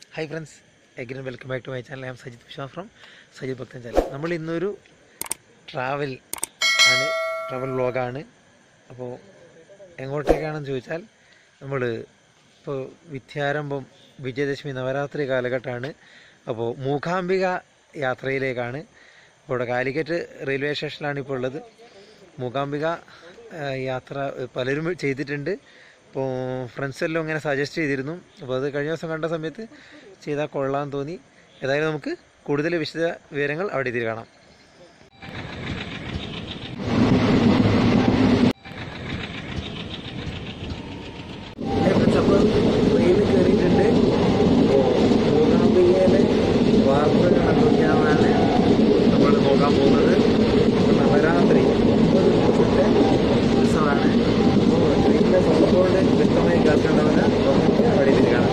hi friends again welcome back to my channel ഞാൻ സജിത് വിശ്വാ from Sajith ഭക്തൻ ചാനൽ നമ്മൾ ഇന്നൊരു ട്രാവൽ ആണ് ട്രാവൽ വ്ളോഗാണ് അപ്പോൾ എങ്ങോട്ടേക്കാണെന്ന് ചോദിച്ചാൽ നമ്മൾ ഇപ്പോൾ വിദ്യാരംഭം വിജയദശമി നവരാത്രി കാലഘട്ടമാണ് അപ്പോൾ മൂകാംബിക യാത്രയിലേക്കാണ് അപ്പോൾ ഇവിടെ കാലിക്കറ്റ് റെയിൽവേ സ്റ്റേഷനിലാണ് ഇപ്പോൾ ഉള്ളത് മൂകാംബിക ആ, യാത്ര പലരും ചെയ്തിട്ടുണ്ട് അപ്പോൾ ഫ്രണ്ട്സ് എല്ലാം ഇങ്ങനെ സജസ്റ്റ് ചെയ്തിരുന്നു അപ്പോൾ അത് കഴിഞ്ഞ ദിവസം കണ്ട സമയത്ത് ചെയ്താൽ കൊള്ളാൻ തോന്നി ഏതായാലും നമുക്ക് കൂടുതൽ വിശദ വിവരങ്ങൾ അവിടെ എത്തി കാണാം അപ്പോൾ ട്രെയിനിൽ കയറിയിട്ടുണ്ട് അപ്പോൾ മൂകാംബികയിലെ വാർത്ത കണ്ടുപിടിക്കാനാണ് നമ്മൾ നോക്കാൻ പോകുന്നത് അപ്പോൾ നവരാത്രി ഒമ്പത് ദിവസത്തെ ഉത്സവമാണ് അപ്പോൾ ട്രെയിനിലെ സൗണ്ട് ബോർഡ് വ്യക്തമായി കേൾക്കേണ്ടവന് നമുക്ക് അവിടെ എത്തി കാണാം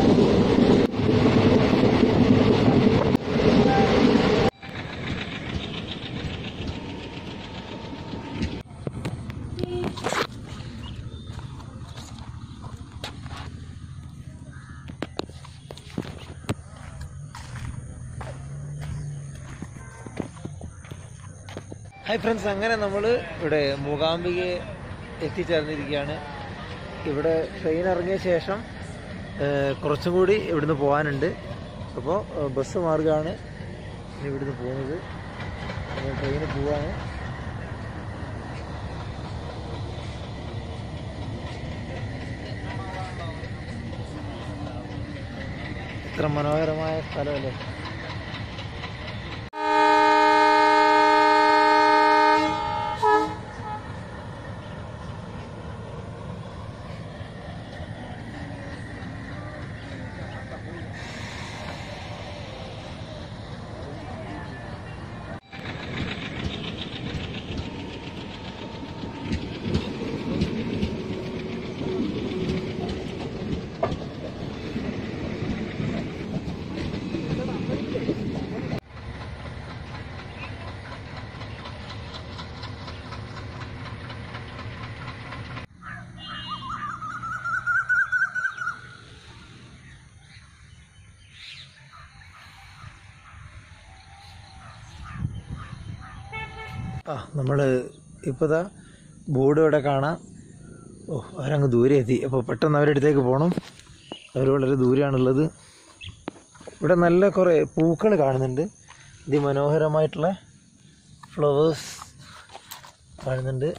ഹായ് ഫ്രണ്ട്സ് അങ്ങനെ നമ്മൾ ഇവിടെ മൂകാംബികയെ എത്തിച്ചേർന്നിരിക്കുകയാണ് ഇവിടെ ട്രെയിൻ ഇറങ്ങിയ ശേഷം ഏഹ്, കുറച്ചും കൂടി ഇവിടുന്ന് പോകാനുണ്ട് അപ്പോൾ ഏഹ്, ബസ് മാർഗമാണ് ഇനി ഇവിടുന്ന് പോകുന്നത് അപ്പോൾ ട്രെയിന് പോവാണ് ഇത്ര മനോഹരമായ സ്ഥലമല്ലേ ആ നമ്മൾ ഇപ്പോൾ ദാ ബോർഡ് ഇവിടെ കാണാം ഓ അവരങ്ങ് ദൂരെ എത്തി അപ്പോൾ പെട്ടെന്ന് അവരുടെ അടുത്തേക്ക് പോകണം അവർ വളരെ ദൂരെയാണുള്ളത് ഇവിടെ നല്ല കുറേ പൂക്കൾ കാണുന്നുണ്ട് അതിമനോഹരമായിട്ടുള്ള ഫ്ലവേഴ്സ് കാണുന്നുണ്ട്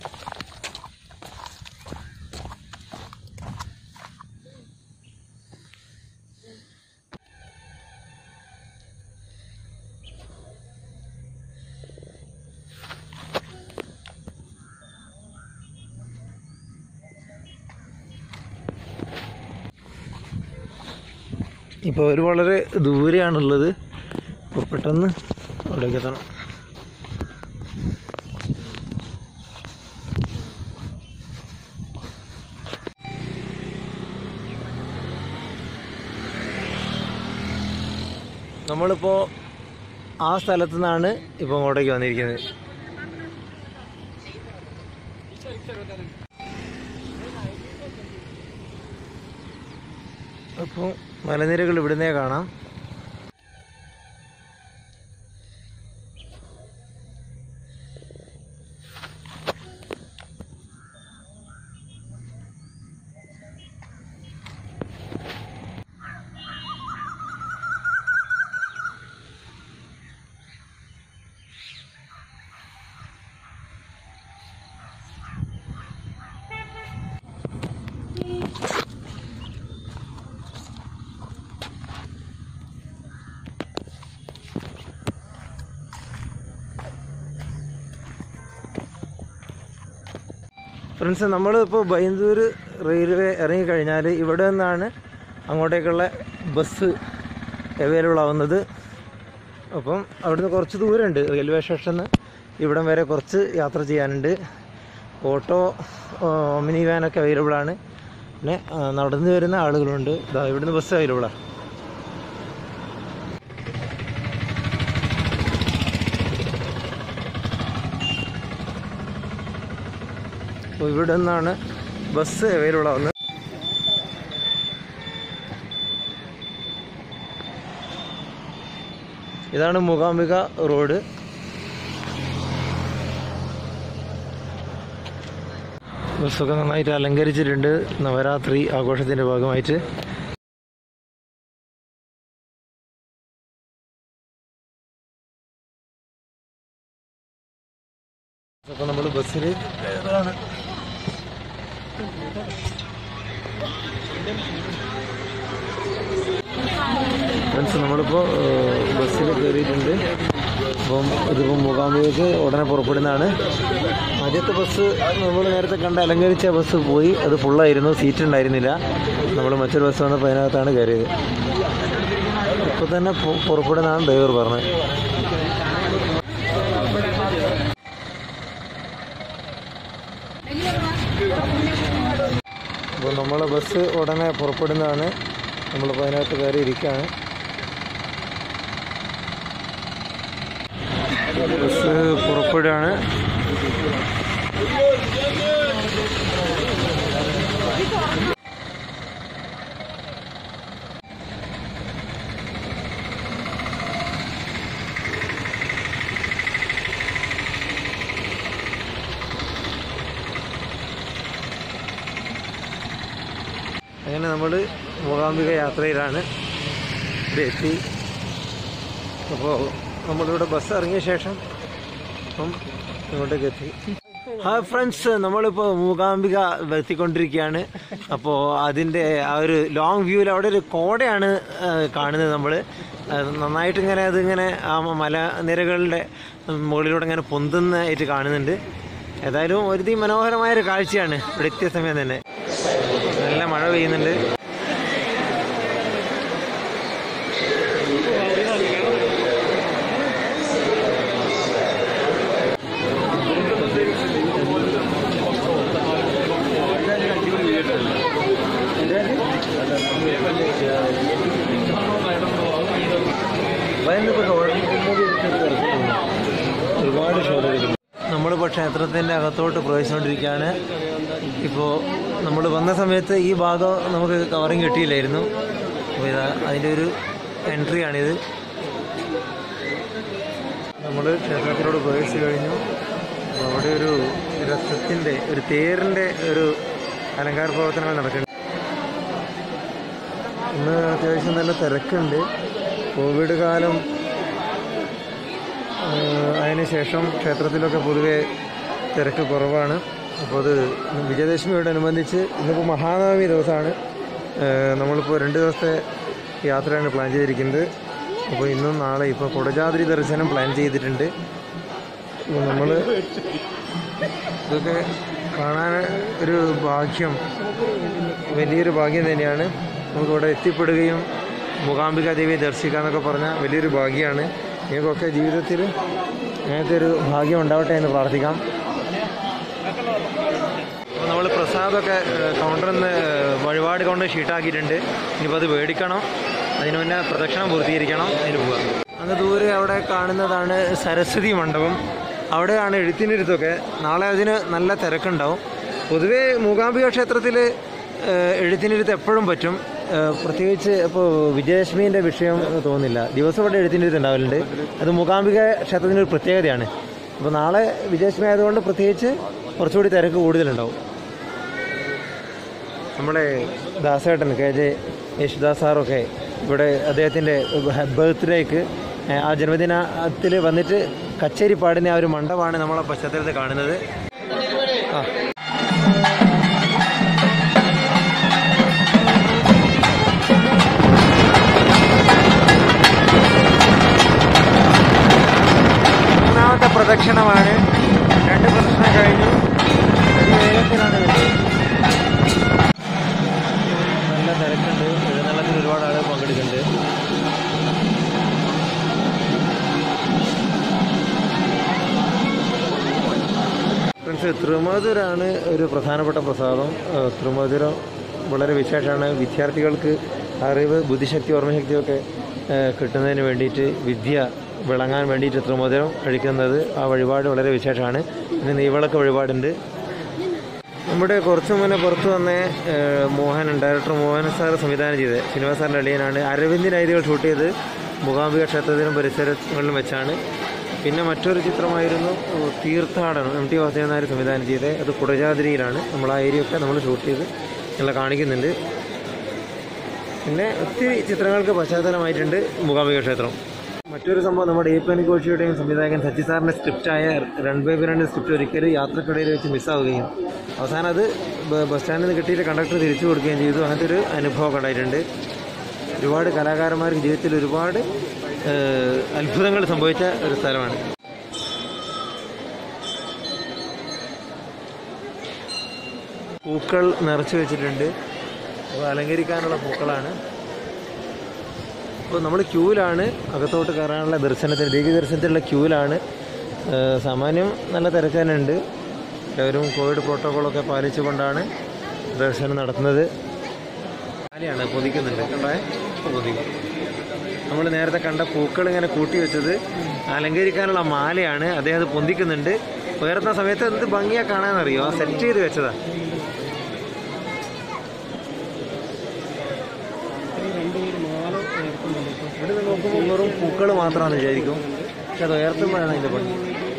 ഇപ്പോൾ അവർ വളരെ ദൂരെയാണുള്ളത് അപ്പോൾ പെട്ടെന്ന് അവിടേക്ക് എത്തണം നമ്മളിപ്പോൾ ആ സ്ഥലത്തു നിന്നാണ് ഇപ്പോൾ അങ്ങോട്ടേക്ക് വന്നിരിക്കുന്നത് അപ്പോൾ മലനിരകൾ ഇവിടുന്നേ കാണാം ഫ്രണ്ട്സ് നമ്മൾ ഇപ്പോൾ ബൈന്ദൂർ റെയിൽവേ ഇറങ്ങിക്കഴിഞ്ഞാൽ ഇവിടെ നിന്നാണ് അങ്ങോട്ടേക്കുള്ള ബസ് അവൈലബിൾ ആവുന്നത് അപ്പം അവിടുന്ന് കുറച്ച് ദൂരമുണ്ട് റെയിൽവേ സ്റ്റേഷനിൽ ഇവിടം വരെ കുറച്ച് യാത്ര ചെയ്യാനുണ്ട് ഓട്ടോ മിനി വാനൊക്കെ അവൈലബിൾ ആണ് പിന്നെ ആ, നടന്നു വരുന്ന ആളുകളുണ്ട് ഇതാ ഇവിടുന്ന് ബസ് അവൈലബിളാണ് അപ്പോൾ ഇവിടെ നിന്നാണ് ബസ് അവൈലബിൾ ആവുന്നത് ഇതാണ് മൂകാംബിക റോഡ് ബസ്സൊക്കെ നന്നായിട്ട് അലങ്കരിച്ചിട്ടുണ്ട് നവരാത്രി ആഘോഷത്തിന്റെ ഭാഗമായിട്ട് അപ്പൊ നമ്മൾ ബസ്സിൽ കയറാണ് ഫ്രണ്ട്സ് നമ്മളിപ്പോൾ ബസ്സിൽ കയറിയിട്ടുണ്ട് അപ്പം ഇതിപ്പോൾ മൂകാംബികക്ക് ഉടനെ പുറപ്പെടുന്നതാണ് ആദ്യത്തെ ബസ് നമ്മൾ നേരത്തെ കണ്ട അലങ്കരിച്ച ബസ് പോയി അത് ഫുള്ളായിരുന്നു സീറ്റ് ഉണ്ടായിരുന്നില്ല നമ്മൾ മറ്റൊരു ബസ് വന്നപ്പോൾ അതിനകത്താണ് കയറിയത് ഇപ്പോൾ തന്നെ പു- പുറപ്പെടുന്നതാണ് ഡ്രൈവർ പറഞ്ഞത് അപ്പോൾ നമ്മളെ ബസ് ഉടനെ പുറപ്പെടുന്നതാണ് നമ്മളിപ്പോൾ അതിനകത്ത് കയറി ഇരിക്കുകയാണ് ബസ് പുറപ്പെടുകയാണ് അങ്ങനെ നമ്മൾ മൂകാംബിക യാത്രയിലാണ് ഇവിടെ എത്തി അപ്പോൾ നമ്മളിവിടെ ബസ് ഇറങ്ങിയ ശേഷം അപ്പം ഇങ്ങോട്ടേക്ക് എത്തി ഹായ് ഫ്രണ്ട്സ് നമ്മളിപ്പോൾ മൂകാംബിക എത്തിക്കൊണ്ടിരിക്കുകയാണ് അപ്പോൾ അതിൻ്റെ ആ ഒരു ലോങ് വ്യൂവിൽ അവിടെ ഒരു കോടയാണ് ആ, കാണുന്നത് നമ്മൾ നന്നായിട്ട് ഇങ്ങനെ അതിങ്ങനെ ആ മലനിരകളുടെ മുകളിലൂടെ ഇങ്ങനെ പൊന്തുന്നതായിട്ട് കാണുന്നുണ്ട് ഏതായാലും ഒരു മനോഹരമായ ഒരു കാഴ്ചയാണ് ഇവിടെ എത്തിയ സമയം തന്നെ നല്ല മഴ പെയ്യുന്നുണ്ട് ഒരുപാട് ഷോട്ട് നമ്മളിപ്പോൾ ക്ഷേത്രത്തിൻ്റെ അകത്തോട്ട് പ്രവേശിച്ചുകൊണ്ടിരിക്കുകയാണ് ഇപ്പോൾ നമ്മൾ വന്ന സമയത്ത് ഈ ഭാഗം നമുക്ക് കവറിങ് കിട്ടിയില്ലായിരുന്നു അപ്പോൾ ഇതാ അതിൻ്റെ ഒരു എൻട്രിയാണിത് നമ്മൾ ക്ഷേത്രത്തിലോട് പ്രവേശിച്ചു കഴിഞ്ഞു അപ്പോൾ അവിടെ ഒരു രഥത്തിൻ്റെ ഒരു തേരിൻ്റെ ഒരു അലങ്കാര പ്രവർത്തനങ്ങൾ നടക്കുന്നുണ്ട് ഇന്ന് അത്യാവശ്യം നല്ല തിരക്കുണ്ട് കോവിഡ് കാലം അതിന് ശേഷം ക്ഷേത്രത്തിലൊക്കെ പൊതുവെ തിരക്ക് കുറവാണ് അപ്പോൾ അത് വിജയദശമിയോടനുബന്ധിച്ച് ഇന്നിപ്പോൾ മഹാനവമി ദിവസമാണ് ഏഹ് നമ്മളിപ്പോൾ രണ്ട് ദിവസത്തെ യാത്രയാണ് പ്ലാൻ ചെയ്തിരിക്കുന്നത് അപ്പോൾ ഇന്നും നാളെ ഇപ്പോൾ കുടജാദ്രി ദർശനം പ്ലാൻ ചെയ്തിട്ടുണ്ട് അപ്പോൾ നമ്മൾ ഇതൊക്കെ കാണാൻ ഒരു ഭാഗ്യം വലിയൊരു ഭാഗ്യം തന്നെയാണ് നമുക്കിവിടെ എത്തിപ്പെടുകയും മൂകാംബിക ദേവിയെ ദർശിക്കാന്നൊക്കെ പറഞ്ഞാൽ വലിയൊരു ഭാഗ്യമാണ് നിങ്ങൾക്കൊക്കെ ജീവിതത്തിൽ അങ്ങനത്തെ ഒരു ഭാഗ്യം ഉണ്ടാവട്ടെ എന്ന് പ്രാർത്ഥിക്കാം അപ്പോൾ നമ്മൾ പ്രസാദമൊക്കെ കൗണ്ടറിൽ നിന്ന് വഴിപാട് കൗണ്ടർ ഷീട്ടാക്കിയിട്ടുണ്ട് ഇനിയിപ്പോൾ അത് മേടിക്കണം അതിന് മുന്നേ പ്രദക്ഷിണം പൂർത്തീകരിക്കണം അതിന് പോവാം അങ്ങ് ദൂരെ അവിടെ കാണുന്നതാണ് സരസ്വതി മണ്ഡപം അവിടെയാണ് എഴുത്തിനിരുത്തൊക്കെ നാളെ അതിന് നല്ല തിരക്കുണ്ടാവും പൊതുവേ മൂകാംബിക ക്ഷേത്രത്തിൽ എഴുത്തിനിരുത്ത് എപ്പോഴും പറ്റും ഏഹ് പ്രത്യേകിച്ച് ഇപ്പോൾ വിജയലക്ഷ്മീൻ്റെ വിഷയം തോന്നുന്നില്ല ദിവസം ഇവിടെ എഴുത്തിനിരുത്ത് ഉണ്ടാവലുണ്ട് അത് മൂകാംബിക ക്ഷേത്രത്തിൻ്റെ ഒരു പ്രത്യേകതയാണ് അപ്പോൾ നാളെ വിജയലക്ഷ്മി ആയതുകൊണ്ട് പ്രത്യേകിച്ച് കുറച്ചുകൂടി തിരക്ക് കൂടുതലുണ്ടാവും നമ്മുടെ ദാസേട്ടൻ കെ ജെ യേശുദാസ് സാറൊക്കെ ഇവിടെ അദ്ദേഹത്തിൻ്റെ ബർത്ത്ഡേക്ക് ആ ജന്മദിനത്തിൽ വന്നിട്ട് കച്ചേരി പാടുന്ന ആ ഒരു മണ്ഡപമാണ് നമ്മളെ പശ്ചാത്തലത്തിൽ കാണുന്നത് ആ മൂന്നാമത്തെ പ്രദക്ഷിണമാണ് രണ്ട് പ്രദക്ഷിണം കഴിഞ്ഞു ഒരു വേഗത്തിലാണ് വരുന്നത് നല്ല തിരക്കുണ്ട് എഴുന്നള്ളത്തിൽ ഒരുപാട് ആളുകൾ പങ്കെടുക്കുന്നുണ്ട് ഫ്രണ്ട്സ് ത്രിമധുരാണ് ഒരു പ്രധാനപ്പെട്ട പ്രസാദം ഏഹ് ത്രിമധുരം വളരെ വിശേഷമാണ് വിദ്യാർത്ഥികൾക്ക് അറിവ് ബുദ്ധിശക്തി ഓർമ്മശക്തിയൊക്കെ ഏഹ് കിട്ടുന്നതിന് വേണ്ടിയിട്ട് വിദ്യ വിളങ്ങാൻ വേണ്ടിയിട്ട് ത്രിമധുരം കഴിക്കുന്നത് ആ വഴിപാട് വളരെ വിശേഷമാണ് പിന്നെ നെയ്വിളക്ക് വഴിപാടുണ്ട് നമ്മുടെ കുറച്ചു മുന്നേ പുറത്തു വന്ന ഏഹ്, മോഹൻ ഡയറക്ടർ മോഹൻ സാർ സംവിധാനം ചെയ്ത് സിനിമ സാറിൻ്റെ അളിയനാണ് അരവിന്ദിന് ഐതികൾ ഷൂട്ട് ചെയ്ത് മൂകാംബിക ക്ഷേത്രത്തിലും പരിസരങ്ങളിലും വെച്ചാണ് പിന്നെ മറ്റൊരു ചിത്രമായിരുന്നു ഏഹ്, തീർത്ഥാടനം എം ടി വാസുദേവൻ നായർ സംവിധാനം ചെയ്തത് അത് കുടജാദ്രിയിലാണ് നമ്മൾ ആ ഏരിയ ഒക്കെ നമ്മൾ ഷൂട്ട് ചെയ്ത് ഞങ്ങളെ കാണിക്കുന്നുണ്ട് പിന്നെ ഒത്തിരി ചിത്രങ്ങൾക്ക് പശ്ചാത്തലമായിട്ടുണ്ട് മൂകാംബിക ക്ഷേത്രം മറ്റൊരു സംഭവം നമ്മുടെ ഏപ്പൻ കോഷിയുടെയും സംവിധായകൻ സച്ചി സാറിൻ്റെ സ്ക്രിപ്റ്റായ റൺ ബൈ ബിറാൻ്റെ സ്ക്രിപ്റ്റ് ഒരിക്കൽ യാത്രക്കിടയിൽ വെച്ച് മിസ്സാവുകയും അവസാനം അത് ബ- ബസ് സ്റ്റാൻഡിൽ നിന്ന് കിട്ടിയിട്ട് കണ്ടക്ടർ തിരിച്ചു കൊടുക്കുകയും ചെയ്തു അങ്ങനത്തെ ഒരു അനുഭവം ഉണ്ടായിട്ടുണ്ട് ഒരുപാട് കലാകാരന്മാർക്ക് ജീവിതത്തിൽ ഒരുപാട് ഏഹ്, അത്ഭുതങ്ങൾ സംഭവിച്ച ഒരു സ്ഥലമാണ് പൂക്കൾ നിറച്ചു വെച്ചിട്ടുണ്ട് അപ്പോൾ അലങ്കരിക്കാനുള്ള പൂക്കളാണ് അപ്പോൾ നമ്മൾ ക്യൂവിലാണ് അകത്തോട്ട് കയറാനുള്ള ദർശനത്തിന് ദേവി ദർശനത്തിലുള്ള ക്യൂവിലാണ് ഏഹ് സാമാന്യം നല്ല തിരക്ക് തന്നെ ഉണ്ട് എല്ലാവരും കോവിഡ് പ്രോട്ടോക്കോളൊക്കെ പാലിച്ചുകൊണ്ടാണ് ദർശനം നടത്തുന്നത് മാലയാണ് പൊതിക്കുന്നുണ്ട് കണ്ടേ ഇപ്പോൾ പൊതിക്കും നമ്മൾ നേരത്തെ കണ്ട പൂക്കൾ ഇങ്ങനെ കൂട്ടി വെച്ചത് അലങ്കരിക്കാനുള്ള മാലയാണ് അദ്ദേഹം അത് പൊന്തിക്കുന്നുണ്ട് ഉയർത്തുന്ന സമയത്ത് എന്ത് ഭംഗിയാ കാണാനറിയോ ആ സെറ്റ് ചെയ്ത് വെച്ചതാ ഇവിടെ നിന്ന് നോക്കുമ്പോൾ വെറും പൂക്കൾ മാത്രമാണ് വിചാരിക്കും പക്ഷെ അത് ഉയർത്തുമ്പോഴാണ് അതിന്റെ ഭംഗി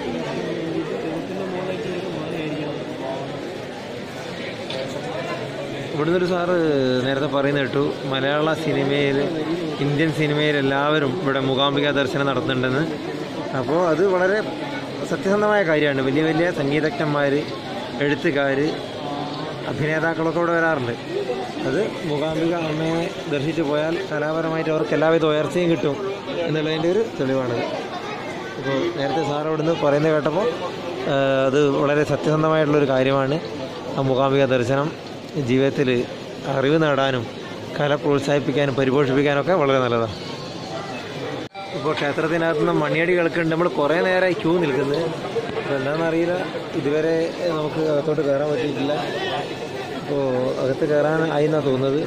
ഇവിടുന്ന് ഒരു സാറ് നേരത്തെ പറയുന്ന കേട്ടു മലയാള സിനിമയിൽ ഇന്ത്യൻ സിനിമയിൽ എല്ലാവരും ഇവിടെ മൂകാംബിക ദർശനം നടത്തുന്നുണ്ടെന്ന് അപ്പോൾ അത് വളരെ സത്യസന്ധമായ കാര്യമാണ് വലിയ വലിയ സംഗീതജ്ഞന്മാർ എഴുത്തുകാർ അഭിനേതാക്കളൊക്കെ ഇവിടെ വരാറുണ്ട് അത് മൂകാംബിക അമ്മയെ ദർശിച്ചു പോയാൽ കലാപരമായിട്ട് അവർക്ക് എല്ലാവിധ ഉയർച്ചയും കിട്ടും എന്നുള്ളതിൻ്റെ ഒരു തെളിവാണത് അപ്പോൾ നേരത്തെ സാർ അവിടുന്ന് പറയുന്നത് കേട്ടപ്പോൾ ആ, അത് വളരെ സത്യസന്ധമായിട്ടുള്ളൊരു കാര്യമാണ് ആ മൂകാംബിക ദർശനം ജീവിതത്തിൽ അറിവ് നേടാനും കല പ്രോത്സാഹിപ്പിക്കാനും പരിപോഷിപ്പിക്കാനും ഒക്കെ വളരെ നല്ലതാണ് ഇപ്പോൾ ക്ഷേത്രത്തിനകത്ത് നിന്ന് മണിയടി കേൾക്കുന്നുണ്ട് നമ്മൾ കുറേ നേരമായി ക്യൂ നിൽക്കുന്നത് അപ്പോൾ എന്താണെന്ന് അറിയില്ല ഇതുവരെ നമുക്ക് അകത്തോട്ട് കയറാൻ പറ്റിയിട്ടില്ല അപ്പോൾ അകത്ത് കയറാൻ ആയി എന്നാണ് തോന്നുന്നത്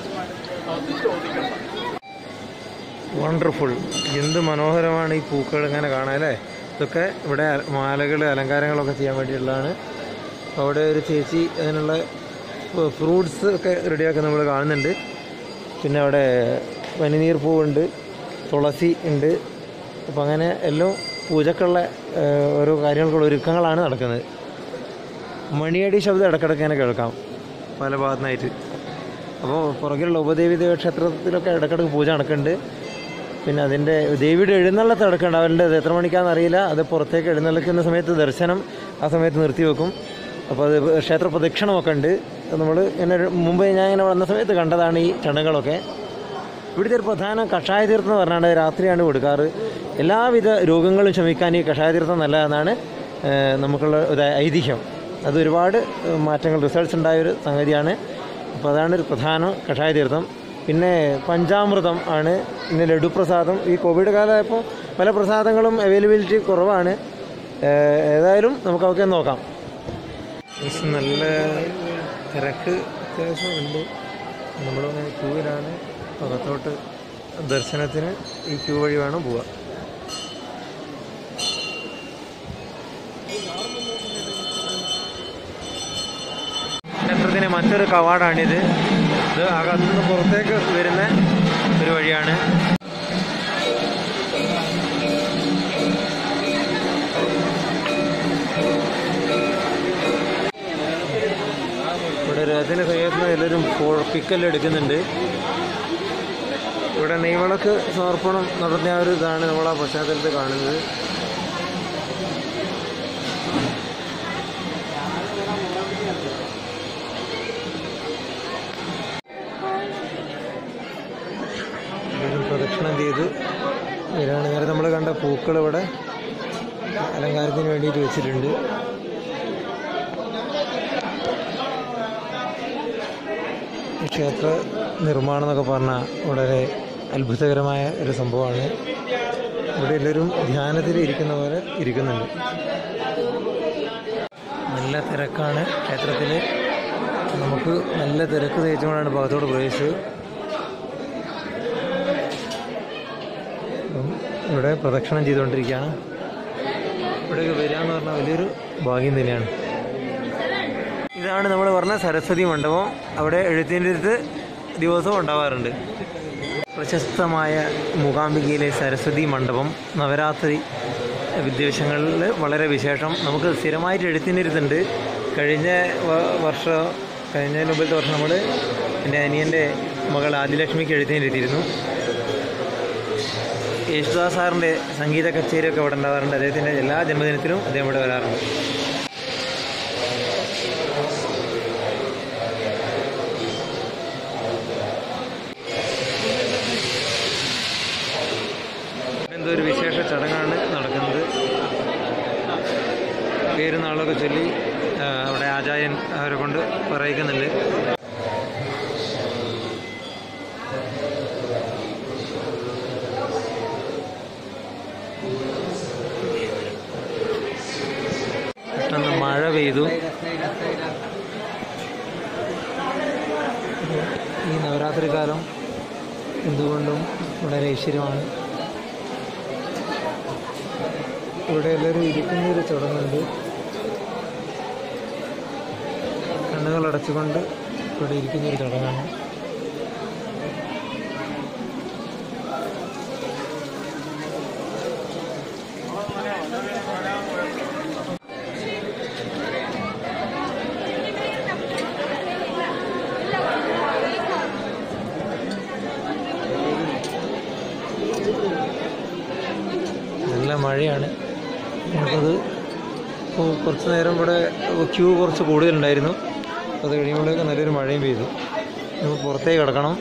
വണ്ടർഫുൾ എന്ത് മനോഹരമാണ് ഈ പൂക്കൾ ഇങ്ങനെ കാണാൻ അല്ലേ ഇതൊക്കെ ഇവിടെ മാലകൾ അലങ്കാരങ്ങളൊക്കെ ചെയ്യാൻ വേണ്ടിയിട്ടുള്ളതാണ് അപ്പോൾ അവിടെ ഒരു ചേച്ചി അതിനുള്ള ഫ്രൂട്ട്സ് ഒക്കെ റെഡിയാക്കുന്ന നമ്മൾ കാണുന്നുണ്ട് പിന്നെ അവിടെ പനിനീർ പൂവുണ്ട് തുളസി ഉണ്ട് അപ്പം അങ്ങനെ എല്ലാം പൂജക്കുള്ള ഏഹ്, ഓരോ കാര്യങ്ങൾക്കുള്ള ഒരുക്കങ്ങളാണ് നടക്കുന്നത് മണിയടി ശബ്ദം ഇടയ്ക്കിടയ്ക്ക് ഇങ്ങനെ കേൾക്കാം പല ഭാഗത്തുനിന്നായിട്ട് അപ്പോൾ പുറകിലുള്ള ഉപദേവി ദേവ ക്ഷേത്രത്തിലൊക്കെ ഇടയ്ക്കിടയ്ക്ക് പൂജ നടക്കുന്നുണ്ട് പിന്നെ അതിൻ്റെ ദേവിയുടെ എഴുന്നള്ളത്ത് നടക്കുന്നുണ്ട് അവരുടെ അത് എത്ര മണിക്കാണെന്ന് അറിയില്ല അത് പുറത്തേക്ക് എഴുന്നള്ളിക്കുന്ന സമയത്ത് ദർശനം ആ സമയത്ത് നിർത്തിവെക്കും അപ്പോൾ അത് ക്ഷേത്ര പ്രദക്ഷിണമൊക്കെ ഉണ്ട് നമ്മൾ ഇങ്ങനെ ഒരു- മുമ്പ് ഞാൻ ഇങ്ങനെ വന്ന സമയത്ത് കണ്ടതാണ് ഈ ചടങ്ങുകളൊക്കെ ഇവിടുത്തെ ഒരു പ്രധാന കഷായ തീർത്ഥം എന്ന് പറഞ്ഞാൽ രാത്രിയാണ് കൊടുക്കാറ് എല്ലാവിധ രോഗങ്ങളും ശമിക്കാൻ ഈ കഷായ തീർത്ഥം നല്ലതെന്നാണ് ഏഹ്, നമുക്കുള്ള ഒരു ഐതിഹ്യം അത് ഒരുപാട് ഏഹ്, മാറ്റങ്ങൾ റിസൾട്ട്സ് ഉണ്ടായ ഒരു സംഗതിയാണ് അപ്പോൾ അതാണ് ഒരു പ്രധാന കഷായ തീർത്ഥം പിന്നെ പഞ്ചാമൃതം ആണ് പിന്നെ ലഡു പ്രസാദം ഈ കോവിഡ് കാലമായപ്പോൾ പല പ്രസാദങ്ങളും അവൈലബിലിറ്റി കുറവാണ് ഏഹ്, ഏതായാലും നമുക്ക് അതൊക്കെ ഒന്ന് നോക്കാം യെസ്, നല്ല തിരക്ക് അത്യാവശ്യം ഉണ്ട് നമ്മളിങ്ങനെ ക്യൂവിലാണ് അകത്തോട്ട് ദർശനത്തിന് ഈ ക്യൂ വഴി വേണം പോവാൻ ക്ഷേത്രത്തിന് മറ്റൊരു കവാടാണിത് ഇത് അകത്തുനിന്ന് പുറത്തേക്ക് വരുന്ന ഒരു വഴിയാണ് ഇവിടെ രഥത്തിന് സമയത്ത് എല്ലാവരും പിക്കെല്ലാം എടുക്കുന്നുണ്ട് ഇവിടെ നെയ്വിളക്ക് സമർപ്പണം നടത്തിയ ആ ഒരു ഇതാണ് നമ്മൾ ആ പശ്ചാത്തലത്തിൽ കാണുന്നത് എല്ലാവരും പ്രദക്ഷിണം ചെയ്ത് ഇവരാണ് നേരെ നമ്മൾ കണ്ട പൂക്കൾ ഇവിടെ അലങ്കാരത്തിന് വേണ്ടിയിട്ട് വെച്ചിട്ടുണ്ട് ഈ ക്ഷേത്ര നിർമ്മാണം എന്നൊക്കെ പറഞ്ഞാൽ വളരെ അത്ഭുതകരമായ ഒരു സംഭവമാണ് ഇവിടെ എല്ലാവരും ധ്യാനത്തിൽ ഇരിക്കുന്ന പോലെ ഇരിക്കുന്നുണ്ട് നല്ല തിരക്കാണ് ക്ഷേത്രത്തിൽ നമുക്ക് നല്ല തിരക്ക് തേച്ചുകൊണ്ടാണ് ഭാഗത്തോട് പ്രവേശിച്ചത് അപ്പം ഇവിടെ പ്രദക്ഷിണം ചെയ്തുകൊണ്ടിരിക്കുകയാണ് ഇവിടെയൊക്കെ വരിക എന്ന് പറഞ്ഞാൽ വലിയൊരു ഭാഗ്യം തന്നെയാണ് ഇതാണ് നമ്മൾ പറഞ്ഞ സരസ്വതി മണ്ഡപം അവിടെ എഴുത്തിൻ്റെ അടുത്ത് ദിവസവും ഉണ്ടാവാറുണ്ട് പ്രശസ്തമായ മൂകാംബികയിലെ സരസ്വതി മണ്ഡപം നവരാത്രി വിദ്വേഷങ്ങളിൽ വളരെ വിശേഷം നമുക്ക് സ്ഥിരമായിട്ട് എഴുത്തിനിരുത്തുണ്ട് കഴിഞ്ഞ വ- വർഷം കഴിഞ്ഞ മുമ്പത്തെ വർഷം നമ്മൾ എൻ്റെ അനിയൻ്റെ മകൾ ആദിലക്ഷ്മിക്ക് എഴുത്തിനിരുത്തിയിരുന്നു യേശുദാസ് സാറിൻ്റെ സംഗീത കച്ചേരിയൊക്കെ ഇവിടെ ഉണ്ടാവാറുണ്ട് അദ്ദേഹത്തിൻ്റെ എല്ലാ ജന്മദിനത്തിലും അദ്ദേഹം ഇവിടെ വരാറുണ്ട് എന്തോ ഒരു വിശേഷ ചടങ്ങാണ് നടക്കുന്നത് പേര് നാളൊക്കെ ചൊല്ലി ആ, അവിടെ ആചാര്യൻ അവരെ കൊണ്ട് പറയിക്കുന്നുണ്ട് പെട്ടെന്ന് മഴ പെയ്തു ഈ നവരാത്രി കാലം എന്തുകൊണ്ടും വളരെ ഐശ്വര്യമാണ് ഇവിടെ എല്ലാവരും ഇരിക്കുന്ന ഒരു ചടങ്ങുണ്ട് കണ്ണുകൾ അടച്ചുകൊണ്ട് ഇവിടെ ഇരിക്കുന്ന ഒരു ചടങ്ങാണ് നല്ല മഴയാണ് നമുക്കത് ഇപ്പോൾ കുറച്ച് നേരം ഇവിടെ ക്യൂ കുറച്ച് കൂടുതലുണ്ടായിരുന്നു അത് കഴിയുമ്പോഴേക്ക് നല്ലൊരു മഴയും പെയ്തു നമുക്ക് പുറത്തേക്ക് കിടക്കണം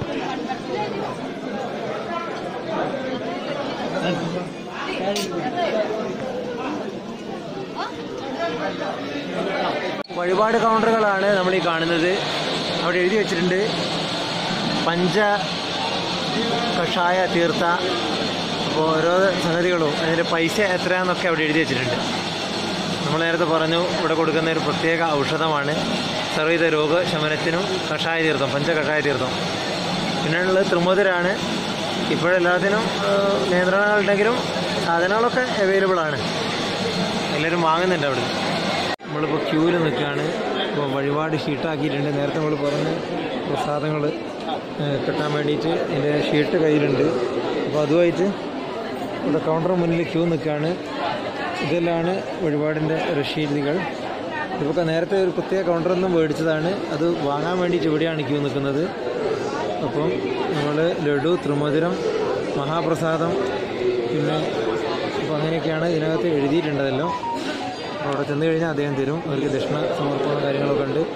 വഴിപാട് കൗണ്ടറുകളാണ് നമ്മൾ ഈ കാണുന്നത് അവിടെ എഴുതി വെച്ചിട്ടുണ്ട് പഞ്ച കഷായ തീർത്ത അപ്പോൾ ഓരോ സംഗതികളും അതിൻ്റെ പൈസ എത്രയാണെന്നൊക്കെ അവിടെ എഴുതി വെച്ചിട്ടുണ്ട് നമ്മൾ നേരത്തെ പറഞ്ഞു ഇവിടെ കൊടുക്കുന്ന ഒരു പ്രത്യേക ഔഷധമാണ് സർവ്വവിധ രോഗശമനത്തിനും കഷായ തീർത്ഥം പഞ്ച കഷായ തീർത്ഥം പിന്നെ ഉള്ളത് തൃമുതിരാണ് ഇപ്പോഴെല്ലാത്തിനും ഏഹ്, നിയന്ത്രണങ്ങളുണ്ടെങ്കിലും സാധനങ്ങളൊക്കെ അവൈലബിൾ ആണ് എല്ലാവരും വാങ്ങുന്നുണ്ട് അവിടെ നമ്മളിപ്പോൾ ക്യൂവിൽ നിൽക്കുകയാണ് ഇപ്പോൾ വഴിപാട് ഷീട്ടാക്കിയിട്ടുണ്ട് നേരത്തെ നമ്മൾ പറഞ്ഞ പ്രസാദങ്ങൾ കിട്ടാൻ വേണ്ടിയിട്ട് എൻ്റെ ഷീട്ട് കയ്യിലുണ്ട് അപ്പോൾ അതുമായിട്ട് ഇവിടെ കൗണ്ടർ മുന്നിൽ ക്യൂ നിൽക്കുകയാണ് ഇതെല്ലാമാണ് വഴിപാടിൻ്റെ റഷീദുകൾ ഇതൊക്കെ നേരത്തെ ഒരു പ്രത്യേക കൗണ്ടറിൽ നിന്നും മേടിച്ചതാണ് അത് വാങ്ങാൻ വേണ്ടിയിട്ട് ഇവിടെയാണ് ക്യൂ നിൽക്കുന്നത് അപ്പം നമ്മൾ ലഡു ത്രിമധുരം മഹാപ്രസാദം പിന്നെ അപ്പോൾ അങ്ങനെയൊക്കെയാണ് ഇതിനകത്ത് എഴുതിയിട്ടുണ്ടതല്ലോ അപ്പോൾ അവിടെ ചെന്ന് കഴിഞ്ഞാൽ അദ്ദേഹം തരും അവർക്ക് ദക്ഷിണ സമർപ്പണം കാര്യങ്ങളൊക്കെ ഉണ്ട്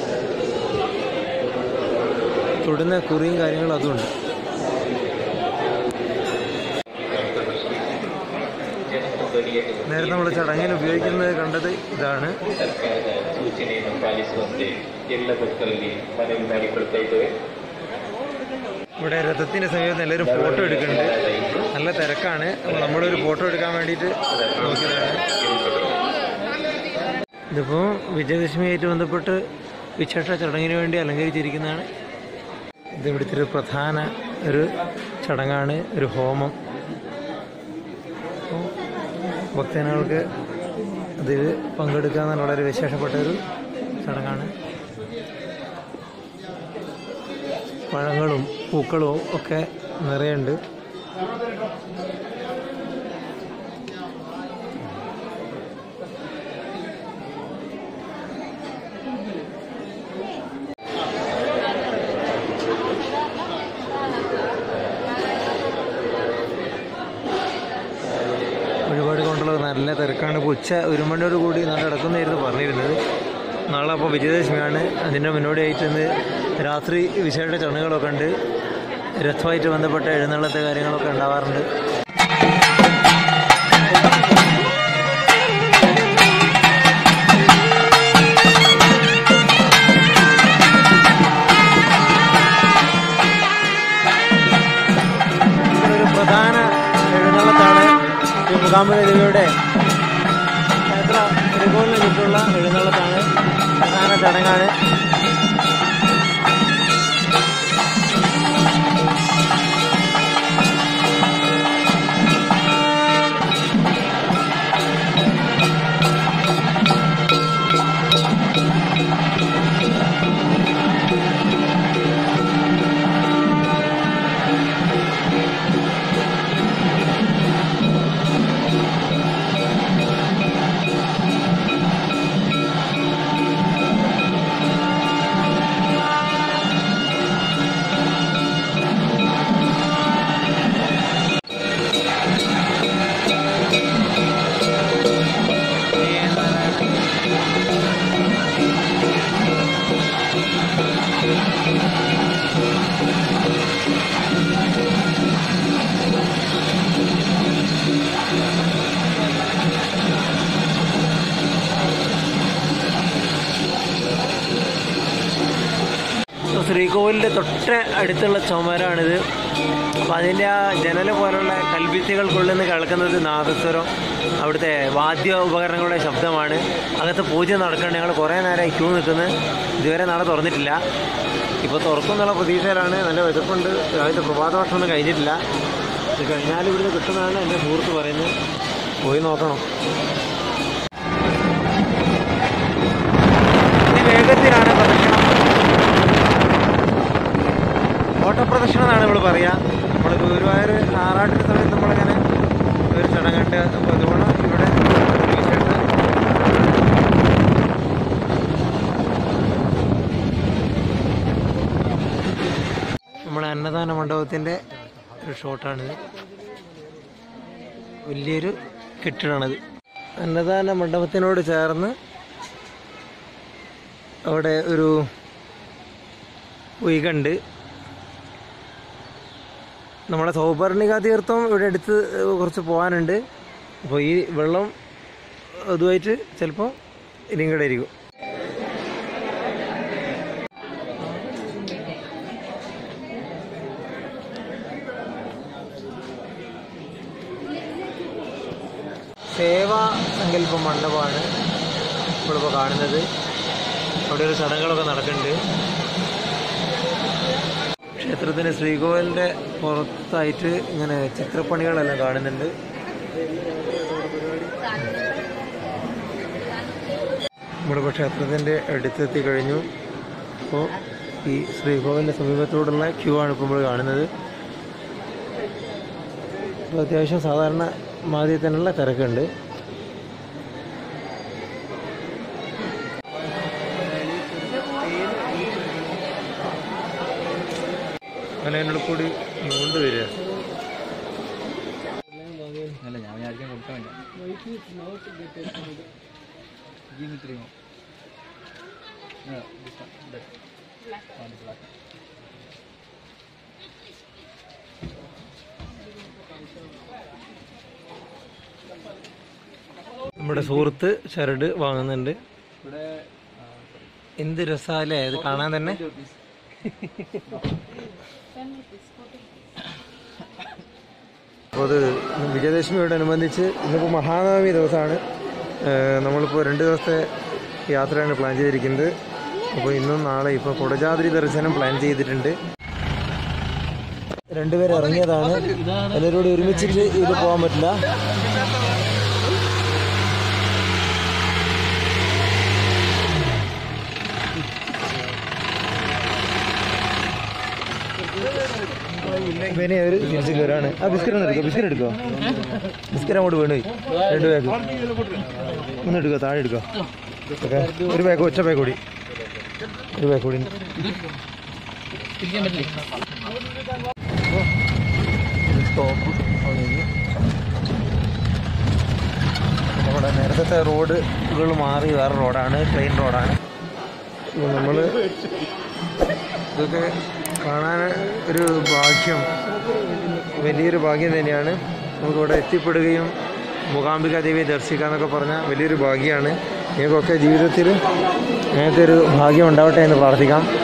തൊടുന്ന കുറിയും കാര്യങ്ങളും അതുമുണ്ട് നേരത്തെ നമ്മൾ ചടങ്ങിന് ഉപയോഗിക്കുന്നത് കണ്ടത് ഇതാണ് ಸರ್ಕಾರದ ಸೂಚನೆಯನ್ನು ಪಾಲಿಸುವಂತೆ ಎಲ್ಲ ಭಕ್ತರಲ್ಲಿ ಮನವಿ ಮಾಡಿಕೊಳ್ತಾ ಇದ್ದೇವೆ ഇവിടെ രഥത്തിൻ്റെ സമീപത്ത് എല്ലാവരും ഫോട്ടോ എടുക്കുന്നുണ്ട് നല്ല തിരക്കാണ് അപ്പോൾ നമ്മളൊരു ഫോട്ടോ എടുക്കാൻ വേണ്ടിയിട്ട് നോക്കിയതാണ് ഇതിപ്പോൾ വിജയദശമിയായിട്ട് ബന്ധപ്പെട്ട് വിശേഷ ചടങ്ങിന് വേണ്ടി അലങ്കരിച്ചിരിക്കുന്നതാണ് ഇത് ഇവിടുത്തെ ഒരു പ്രധാന ഒരു ചടങ്ങാണ് ഒരു ഹോമം അപ്പോൾ ഭക്തജനങ്ങൾക്ക് അതിൽ പങ്കെടുക്കുക എന്നുള്ള വളരെ വിശേഷപ്പെട്ട ഒരു ചടങ്ങാണ് പഴങ്ങളും പൂക്കളും ഒക്കെ നിറയുണ്ട് ഒരുപാട് കൊണ്ടുള്ള നല്ല തിരക്കാണ് ഇപ്പോൾ ഉച്ച ഒരു മണിയോട് കൂടി നല്ല നടക്കുന്നതായിരുന്നു പറഞ്ഞിരുന്നത് നാളെ അപ്പോൾ വിജയദശമിയാണ് അതിൻ്റെ മുന്നോടിയായിട്ട് ഇന്ന് രാത്രി വിശേഷ ചടങ്ങുകളൊക്കെ ഉണ്ട് രഥമായിട്ട് ബന്ധപ്പെട്ട എഴുന്നള്ളത്തെ കാര്യങ്ങളൊക്കെ ഉണ്ടാവാറുണ്ട് ഒരു പ്രധാന എഴുന്നള്ളത്താണ് ഈ മുഖാംബിക ദേവിയുടെ ക്ഷേത്ര തിരുക്കോലിന് ചുറ്റുള്ള എഴുന്നള്ളത്താണ് പ്രധാന ചടങ്ങാണ് ശ്രീകോവിലിൻ്റെ തൊട്ട് അടുത്തുള്ള ചുമരാണിത് അപ്പോൾ അതിൻ്റെ ആ ജനല പോലുള്ള കൽഭിത്തികൾക്കുള്ളിൽ നിന്ന് കേൾക്കുന്നത് നാദസ്വരം അവിടുത്തെ വാദ്യ ഉപകരണങ്ങളുടെ ശബ്ദമാണ് അകത്ത് പൂജ നടക്കുന്നുണ്ട് ഞങ്ങൾ കുറേ നേരമായി ക്യൂ നിൽക്കുന്നത് ഇതുവരെ നട തുറന്നിട്ടില്ല ഇപ്പോൾ തുറക്കും എന്നുള്ള പ്രതീക്ഷയിലാണ് നല്ല വിശപ്പുണ്ട് രാവിലത്തെ പ്രഭാത ഭക്ഷണമൊന്നും കഴിഞ്ഞിട്ടില്ല ഇത് കഴിഞ്ഞാൽ ഇവിടുന്ന് കിട്ടുന്നതാണ് എൻ്റെ സുഹൃത്ത് പറയുന്നത് പോയി നോക്കണം വേഗത്തിലാണ് പ്രദക്ഷിണം ഓട്ടപ്രദക്ഷിണം എന്നാണ് നമ്മൾ പറയുക നമ്മൾ ഗുരുവായൂർ ആറാട്ടിൻ്റെ സമയത്ത് നമ്മളിങ്ങനെ ഒരു ചടങ്ങുണ്ട് അപ്പോൾ അതുകൊണ്ട് ഇവിടെ വിശേഷം നമ്മുടെ അന്നദാന മണ്ഡപത്തിൻ്റെ ഒരു ഷോട്ടാണിത് വലിയൊരു കെട്ടിടമാണിത് അന്നദാന മണ്ഡപത്തിനോട് ചേർന്ന് അവിടെ ഒരു ഉയകണ്ട് നമ്മളെ സൗപർണിക തീർത്ഥം ഇവിടെ അടുത്ത് കുറച്ച് പോകാനുണ്ട് അപ്പോൾ ഈ വെള്ളം അതുമായിട്ട് ചിലപ്പോൾ ഇനിയും കൂടെ ആയിരിക്കും സേവാ സങ്കല്പ മണ്ഡപമാണ് നമ്മളിപ്പോൾ കാണുന്നത് അവിടെ ഒരു ചടങ്ങുകളൊക്കെ നടക്കുന്നുണ്ട് ക്ഷേത്രത്തിന് ശ്രീകോവിലിൻ്റെ പുറത്തായിട്ട് ഇങ്ങനെ ചിത്രപ്പണികളെല്ലാം കാണുന്നുണ്ട് നമ്മളിപ്പോൾ ക്ഷേത്രത്തിൻ്റെ അടുത്തെത്തി കഴിഞ്ഞു അപ്പോൾ ഈ ശ്രീകോവിലിൻ്റെ സമീപത്തോടുള്ള ക്യൂ ആണ് ഇപ്പോൾ നമ്മൾ കാണുന്നത് അപ്പോൾ അത്യാവശ്യം സാധാരണ മാതിരി തന്നെയുള്ള തിരക്കുണ്ട് അങ്ങനെ എന്നോട് കൂടി നീണ്ടു വരിക അല്ല ഞാൻ വിചാരിക്കാൻ കൊടുക്കാൻ വേണ്ട നമ്മുടെ സുഹൃത്ത് ചരട് വാങ്ങുന്നുണ്ട് ഇവിടെ എന്ത് രസാലേ ഇത് കാണാൻ തന്നെ അപ്പോൾ അത് വിജയദശമിയോടനുബന്ധിച്ച് ഇന്നിപ്പോൾ മഹാനവമി ദിവസമാണ് ഏഹ് നമ്മളിപ്പോൾ രണ്ട് ദിവസത്തെ യാത്രയാണ് പ്ലാൻ ചെയ്തിരിക്കുന്നത് അപ്പോൾ ഇന്നും നാളെ ഇപ്പോൾ കുടജാദ്രി ദർശനം പ്ലാൻ ചെയ്തിട്ടുണ്ട് രണ്ടുപേരും ഇറങ്ങിയതാണ് എല്ലാവരും കൂടി ഒരുമിച്ചിട്ട് ഇത് പോകാൻ പറ്റില്ല ഇവനെ ഒരു തിരിച്ച് കയറാണ് ആ ബിസ്ക്കറ്റ് ഒന്ന് എടുക്കോ ബിസ്ക്കറ്റ് എടുക്കോ ബിസ്ക്കറ്റ് അങ്ങോട്ട് വീണ് പോയി രണ്ട് ബാഗ് ഒന്ന് എടുക്കോ താഴെ എടുക്കോ ഓക്കെ ഒരു ബാഗ് ഒറ്റ ബാഗ് കൂടി ഒരു ബാഗ് കൂടി സ്റ്റോപ്പ് നമ്മുടെ നേരത്തെ റോഡുകൾ മാറി വേറെ റോഡാണ് പ്ലെയിൻ റോഡാണ് നമ്മൾ ഇതൊക്കെ കാണാൻ ഒരു ഭാഗ്യം വലിയൊരു ഭാഗ്യം തന്നെയാണ് നമുക്കിവിടെ എത്തിപ്പെടുകയും മൂകാംബിക ദേവിയെ ദർശിക്കുക എന്നൊക്കെ പറഞ്ഞാൽ വലിയൊരു ഭാഗ്യമാണ് നിങ്ങൾക്കൊക്കെ ജീവിതത്തിൽ അങ്ങനത്തെ ഒരു ഭാഗ്യം ഉണ്ടാവട്ടെ എന്ന് പ്രാർത്ഥിക്കാം